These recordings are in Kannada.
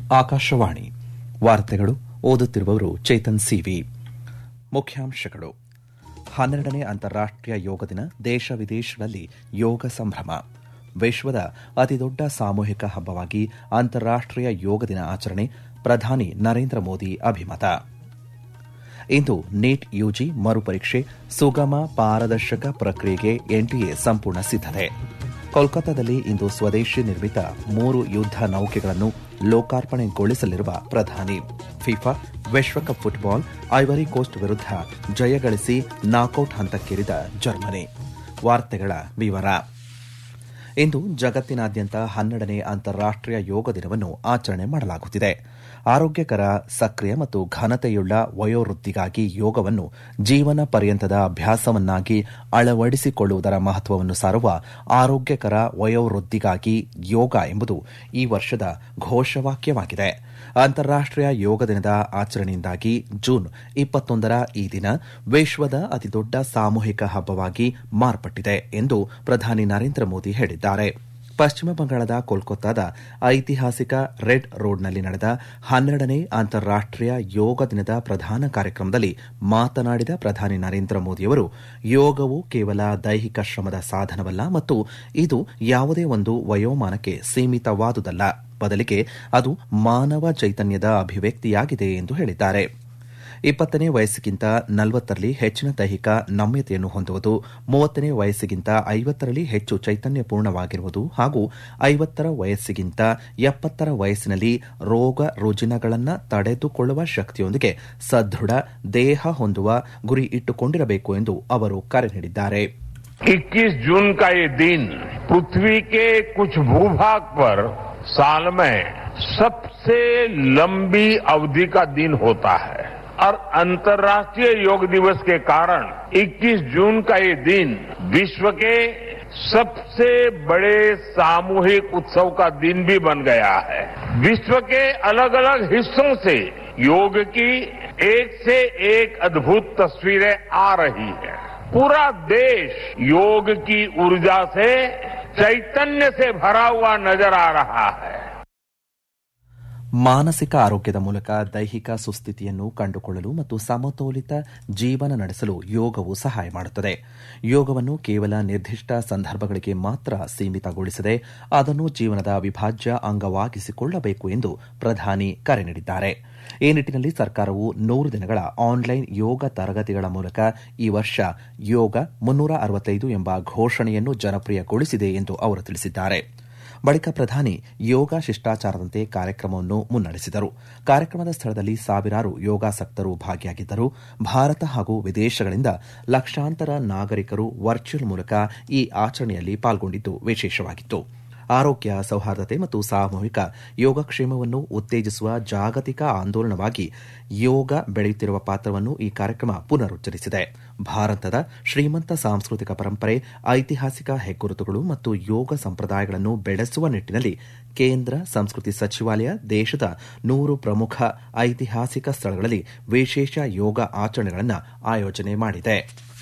ಆಕಾಶವಾಣಿ ವಾರ್ತೆಗಳು ಓದುತ್ತಿರುವವರು ಚೇತನ್ ಸಿವಿ ಮುಖ್ಯಾಂಶಗಳು ಹನ್ನೆರಡನೇ ಅಂತಾರಾಷ್ಟೀಯ ಯೋಗ ದಿನ ದೇಶ ವಿದೇಶಗಳಲ್ಲಿ ಯೋಗ ಸಂಭ್ರಮ ವಿಶ್ವದ ಅತಿದೊಡ್ಡ ಸಾಮೂಹಿಕ ಹಬ್ಬವಾಗಿ ಅಂತಾರಾಷ್ಟೀಯ ಯೋಗ ದಿನ ಆಚರಣೆ ಪ್ರಧಾನಿ ನರೇಂದ್ರ ಮೋದಿ ಅಭಿಮತ ಇಂದು ನೀಟ್ ಯುಜಿ ಮರುಪರೀಕ್ಷೆ ಸುಗಮ ಪಾರದರ್ಶಕ ಪ್ರಕ್ರಿಯೆಗೆ ಎನ್ಟಿಎ ಸಂಪೂರ್ಣ ಸಿದ್ದತೆ ಕೋಲ್ಕತ್ತಾದಲ್ಲಿ ಇಂದು ಸ್ವದೇಶಿ ನಿರ್ಮಿತ ಮೂರು ಯುದ್ದ ನೌಕೆಗಳನ್ನು ಲೋಕಾರ್ಪಣೆಗೊಳಿಸಲಿರುವ ಪ್ರಧಾನಿ ಫಿಫಾ ವಿಶ್ವಕಪ್ ಫುಟ್ಬಾಲ್ ಐವರಿ ಕೋಸ್ಟ್ ವಿರುದ್ಧ ಜಯಗಳಿಸಿ ನಾಕೌಟ್ ಹಂತಕ್ಕೇರಿದ ಜರ್ಮನಿ ವಾರ್ತೆಗಳ ವಿವರ ಇಂದು ಜಗತ್ತಿನಾದ್ಯಂತ ಹನ್ನೆರಡನೇ ಅಂತಾರಾಷ್ಟೀಯ ಯೋಗ ದಿನವನ್ನು ಆಚರಣೆ ಮಾಡಲಾಗುತ್ತಿದೆ ಆರೋಗ್ಯಕರ ಸಕ್ರಿಯ ಮತ್ತು ಘನತೆಯುಳ್ಳ ವಯೋವೃದ್ಧಿಗಾಗಿ ಯೋಗವನ್ನು ಜೀವನ ಪರ್ಯಂತದ ಅಭ್ಯಾಸವನ್ನಾಗಿ ಅಳವಡಿಸಿಕೊಳ್ಳುವುದರ ಮಹತ್ವವನ್ನು ಸಾರುವ ಆರೋಗ್ಯಕರ ವಯೋವೃದ್ಧಿಗಾಗಿ ಯೋಗ ಎಂಬುದು ಈ ವರ್ಷದ ಘೋಷವಾಕ್ಯವಾಗಿದೆ ಅಂತಾರಾಷ್ಟೀಯ ಯೋಗ ದಿನದ ಆಚರಣೆಯಿಂದಾಗಿ ಜೂನ್ ಇಪ್ಪತ್ತೊಂದರ ಈ ದಿನ ವಿಶ್ವದ ಅತಿದೊಡ್ಡ ಸಾಮೂಹಿಕ ಹಬ್ಬವಾಗಿ ಮಾರ್ಪಟ್ಟಿದೆ ಎಂದು ಪ್ರಧಾನಿ ನರೇಂದ್ರ ಮೋದಿ ಹೇಳಿದ್ದಾರೆ ಪಶ್ಚಿಮ ಬಂಗಾಳದ ಕೋಲ್ಕತ್ತಾದ ಐತಿಹಾಸಿಕ ರೆಡ್ ರೋಡ್ನಲ್ಲಿ ನಡೆದ ಹನ್ನೆರಡನೇ ಅಂತಾರಾಷ್ಟೀಯ ಯೋಗ ದಿನದ ಪ್ರಧಾನ ಕಾರ್ಯಕ್ರಮದಲ್ಲಿ ಮಾತನಾಡಿದ ಪ್ರಧಾನಿ ನರೇಂದ್ರ ಮೋದಿಯವರು ಯೋಗವು ಕೇವಲ ದೈಹಿಕ ಶ್ರಮದ ಸಾಧನವಲ್ಲ ಮತ್ತು ಇದು ಯಾವುದೇ ಒಂದು ವಯೋಮಾನಕ್ಕೆ ಸೀಮಿತವಾದುದಲ್ಲ ಬದಲಿಗೆ ಅದು ಮಾನವ ಚೈತನ್ಯದ ಅಭಿವ್ಯಕ್ತಿಯಾಗಿದೆ ಎಂದು ಹೇಳಿದ್ದಾರೆ ಇಪ್ಪತ್ತನೇ ವಯಸ್ಸಿಗಿಂತ ನಲವತ್ತರಲ್ಲಿ ಹೆಚ್ಚಿನ ದೈಹಿಕ ನಮ್ಯತೆಯನ್ನು ಹೊಂದುವುದು ಮೂವತ್ತನೇ ವಯಸ್ಸಿಗಿಂತ ಐವತ್ತರಲ್ಲಿ ಹೆಚ್ಚು ಚೈತನ್ಯಪೂರ್ಣವಾಗಿರುವುದು ಹಾಗೂ ಐವತ್ತರ ವಯಸ್ಸಿಗಿಂತ ಎಪ್ಪತ್ತರ ವಯಸ್ಸಿನಲ್ಲಿ ರೋಗ ರುಜಿನಗಳನ್ನು ತಡೆದುಕೊಳ್ಳುವ ಶಕ್ತಿಯೊಂದಿಗೆ ಸದೃಢ ದೇಹ ಹೊಂದುವ ಗುರಿ ಇಟ್ಟುಕೊಂಡಿರಬೇಕು ಎಂದು ಅವರು ಕರೆ ನೀಡಿದ್ದಾರೆ 21 जून का ये दिन पृथ्वी के कुछ भूभाग पर साल में सबसे लंबी अवधि का दिन होता है और अंतर्राष्ट्रीय योग दिवस के कारण 21 जून का ये दिन विश्व के सबसे बड़े सामूहिक उत्सव का दिन भी बन गया है विश्व के अलग अलग हिस्सों से योग की एक से एक अद्भुत तस्वीरें आ रही हैं पूरा देश योग की ऊर्जा से चैतन्य से भरा हुआ नजर आ रहा है ಮಾನಸಿಕ ಆರೋಗ್ಯದ ಮೂಲಕ ದೈಹಿಕ ಸುಸ್ಥಿತಿಯನ್ನು ಕಂಡುಕೊಳ್ಳಲು ಮತ್ತು ಸಮತೋಲಿತ ಜೀವನ ನಡೆಸಲು ಯೋಗವು ಸಹಾಯ ಮಾಡುತ್ತದೆ ಯೋಗವನ್ನು ಕೇವಲ ನಿರ್ದಿಷ್ಟ ಸಂದರ್ಭಗಳಿಗೆ ಮಾತ್ರ ಸೀಮಿತಗೊಳಿಸದೆ ಅದನ್ನು ಜೀವನದ ಅವಿಭಾಜ್ಯ ಅಂಗವಾಗಿಸಿಕೊಳ್ಳಬೇಕು ಎಂದು ಪ್ರಧಾನಿ ಕರೆ ನೀಡಿದ್ದಾರೆ ಈ ನಿಟ್ಟಿನಲ್ಲಿ ಸರ್ಕಾರವು ನೂರು ದಿನಗಳ ಆನ್ಲೈನ್ ಯೋಗ ತರಗತಿಗಳ ಮೂಲಕ ಈ ವರ್ಷ ಯೋಗ ಮುನ್ನೂರ ಅರವತ್ತೈದು ಎಂಬ ಘೋಷಣೆಯನ್ನು ಜನಪ್ರಿಯಗೊಳಿಸಿದೆ ಎಂದು ಅವರು ತಿಳಿಸಿದ್ದಾರೆ ಬಳಿಕ ಪ್ರಧಾನಿ ಯೋಗ ಶಿಷ್ಟಾಚಾರದಂತೆ ಕಾರ್ಯಕ್ರಮವನ್ನು ಮುನ್ನಡೆಸಿದರು ಕಾರ್ಯಕ್ರಮದ ಸ್ಥಳದಲ್ಲಿ ಸಾವಿರಾರು ಯೋಗಾಸಕ್ತರು ಭಾಗಿಯಾಗಿದ್ದರು ಭಾರತ ಹಾಗೂ ವಿದೇಶಗಳಿಂದ ಲಕ್ಷಾಂತರ ನಾಗರಿಕರು ವರ್ಚುವಲ್ ಮೂಲಕ ಈ ಆಚರಣೆಯಲ್ಲಿ ಪಾಲ್ಗೊಂಡಿದ್ದು ವಿಶೇಷವಾಗಿತ್ತು ಆರೋಗ್ಯ ಸೌಹಾರ್ದತೆ ಮತ್ತು ಸಾಮೂಹಿಕ ಯೋಗಕ್ಷೇಮವನ್ನು ಉತ್ತೇಜಿಸುವ ಜಾಗತಿಕ ಆಂದೋಲನವಾಗಿ ಯೋಗ ಬೆಳೆಯುತ್ತಿರುವ ಪಾತ್ರವನ್ನು ಈ ಕಾರ್ಯಕ್ರಮ ಪುನರುಚ್ಚರಿಸಿದೆ ಭಾರತದ ಶ್ರೀಮಂತ ಸಾಂಸ್ಕೃತಿಕ ಪರಂಪರೆ ಐತಿಹಾಸಿಕ ಹೆಗ್ಗುರುತುಗಳು ಮತ್ತು ಯೋಗ ಸಂಪ್ರದಾಯಗಳನ್ನು ಬೆಳೆಸುವ ನಿಟ್ಟಿನಲ್ಲಿ ಕೇಂದ್ರ ಸಂಸ್ಕೃತಿ ಸಚಿವಾಲಯ ದೇಶದ ನೂರು ಪ್ರಮುಖ ಐತಿಹಾಸಿಕ ಸ್ಥಳಗಳಲ್ಲಿ ವಿಶೇಷ ಯೋಗ ಆಚರಣೆಗಳನ್ನು ಆಯೋಜನೆ ಮಾಡಿದೆ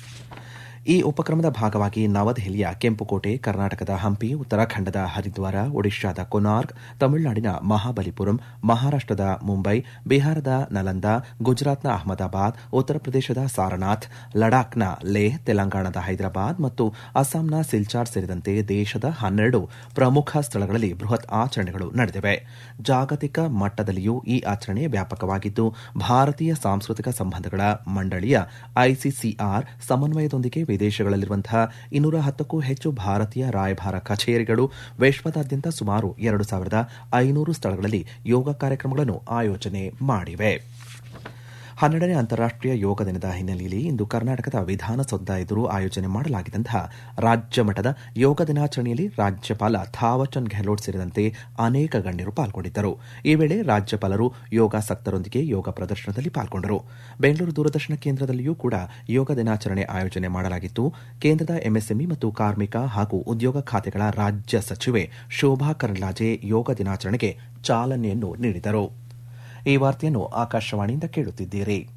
ಈ ಉಪಕ್ರಮದ ಭಾಗವಾಗಿ ನವದೆಹಲಿಯ ಕೆಂಪುಕೋಟೆ ಕರ್ನಾಟಕದ ಹಂಪಿ ಉತ್ತರಾಖಂಡದ ಹರಿದ್ವಾರ ಒಡಿಶಾದ ಕೊನಾರ್ಕ್ ತಮಿಳುನಾಡಿನ ಮಹಾಬಲಿಪುರಂ ಮಹಾರಾಷ್ಟದ ಮುಂಬೈ ಬಿಹಾರದ ನಲಂದ ಗುಜರಾತ್ನ ಅಹಮದಾಬಾದ್ ಉತ್ತರ ಪ್ರದೇಶದ ಸಾರನಾಥ್ ಲಡಾಖ್ನ ಲೇಹ್ ತೆಲಂಗಾಣದ ಹೈದರಾಬಾದ್ ಮತ್ತು ಅಸ್ಸಾಂನ ಸಿಲ್ಚಾರ್ ಸೇರಿದಂತೆ ದೇಶದ ಹನ್ನೆರಡು ಪ್ರಮುಖ ಸ್ಥಳಗಳಲ್ಲಿ ಬೃಹತ್ ಆಚರಣೆಗಳು ನಡೆದಿವೆ ಜಾಗತಿಕ ಮಟ್ಟದಲ್ಲಿಯೂ ಈ ಆಚರಣೆ ವ್ಯಾಪಕವಾಗಿದ್ದು ಭಾರತೀಯ ಸಾಂಸ್ಕೃತಿಕ ಸಂಬಂಧಗಳ ಮಂಡಳಿಯ ಐಸಿಸಿಆರ್ ಸಮನ್ವಯದೊಂದಿಗೆ ವಿದೇಶಗಳಲ್ಲಿರುವಂತಹ ಇನ್ನೂರ ಹತ್ತಕ್ಕೂ ಹೆಚ್ಚು ಭಾರತೀಯ ರಾಯಭಾರ ಕಚೇರಿಗಳು ವಿಶ್ವದಾದ್ಯಂತ ಸುಮಾರು ಎರಡು ಸಾವಿರದ ಐನೂರು ಸ್ಥಳಗಳಲ್ಲಿ ಯೋಗ ಕಾರ್ಯಕ್ರಮಗಳನ್ನು ಆಯೋಜನೆ ಮಾಡಿವೆ ಹನ್ನೆರಡನೇ ಅಂತಾರಾಷ್ಟೀಯ ಯೋಗ ದಿನದ ಹಿನ್ನೆಲೆಯಲ್ಲಿ ಇಂದು ಕರ್ನಾಟಕದ ವಿಧಾನಸೌಧ ಎದುರು ಆಯೋಜನೆ ಮಾಡಲಾಗಿದ್ದಂತಹ ರಾಜ್ಯ ಮಟ್ಟದ ಯೋಗ ದಿನಾಚರಣೆಯಲ್ಲಿ ರಾಜ್ಯಪಾಲ ಥಾವರ್ಚಂದ್ ಗೆಹ್ಲೋಟ್ ಸೇರಿದಂತೆ ಅನೇಕ ಗಣ್ಯರು ಪಾಲ್ಗೊಂಡಿದ್ದರು ಈ ವೇಳೆ ರಾಜ್ಯಪಾಲರು ಯೋಗಾಸಕ್ತರೊಂದಿಗೆ ಯೋಗ ಪ್ರದರ್ಶನದಲ್ಲಿ ಪಾಲ್ಗೊಂಡರು ಬೆಂಗಳೂರು ದೂರದರ್ಶನ ಕೇಂದ್ರದಲ್ಲಿಯೂ ಕೂಡ ಯೋಗ ದಿನಾಚರಣೆ ಆಯೋಜನೆ ಮಾಡಲಾಗಿತ್ತು ಕೇಂದ್ರದ ಎಂಎಸ್ಎಂಇ ಮತ್ತು ಕಾರ್ಮಿಕ ಹಾಗೂ ಉದ್ಯೋಗ ಖಾತೆಗಳ ರಾಜ್ಯ ಸಚಿವೆ ಶೋಭಾ ಕರಂದ್ಲಾಜೆ ಯೋಗ ದಿನಾಚರಣೆಗೆ ಚಾಲನೆಯನ್ನು ನೀಡಿದರು ಈ ವಾರ್ತೆಯನ್ನು ಆಕಾಶವಾಣಿಯಿಂದ ಕೇಳುತ್ತಿದ್ದೀರಿ